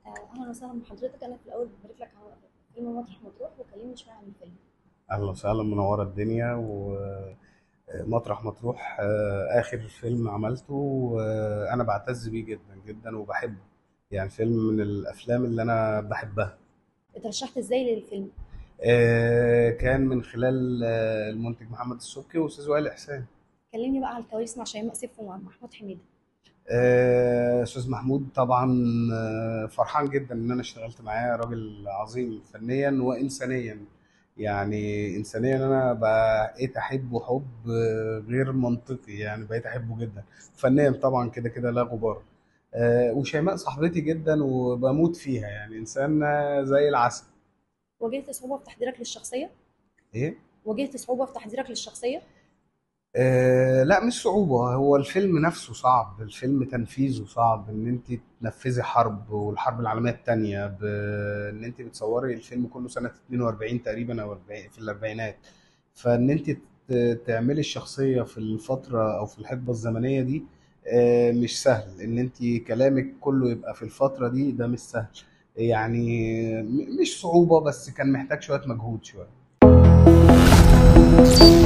اهلا وسهلا بحضرتك انا في الاول ببارك لك على فيلم مطرح مطروح وكلمني شويه عن الفيلم اهلا وسهلا منورة الدنيا ومطرح مطروح آه، اخر فيلم عملته وانا بعتز بيه جدا جدا وبحبه يعني فيلم من الافلام اللي انا بحبها اترشحت ازاي للفيلم آه، كان من خلال آه، المنتج محمد السبكي واستاذ وائل احسان كلمني بقى على الكواليس مع شيماء سيف ومحمود حميده آه، استاذ محمود طبعا آه، فرحان جدا ان انا اشتغلت معاه راجل عظيم فنيا وانسانيا يعني انسانيا انا بقيت احبه حب آه، غير منطقي يعني بقيت احبه جدا فنيا طبعا كده كده لا غبار آه، وشيماء صاحبتي جدا وبموت فيها يعني انسانه زي العسل واجهت صعوبه في تحضيرك للشخصيه ايه واجهت صعوبه في تحضيرك للشخصيه آه لا مش صعوبة هو الفيلم نفسه صعب الفيلم تنفيذه صعب ان انت تنفذي حرب والحرب العالمية التانية بان انت بتصوري الفيلم كله سنة 42 تقريبا او 40 في الاربعينات فان انت ت- تعملي الشخصية في الفترة او في الحقبة الزمنية دي آه مش سهل ان انت كلامك كله يبقى في الفترة دي ده مش سهل يعني م- مش صعوبة بس كان محتاج شوية مجهود شوية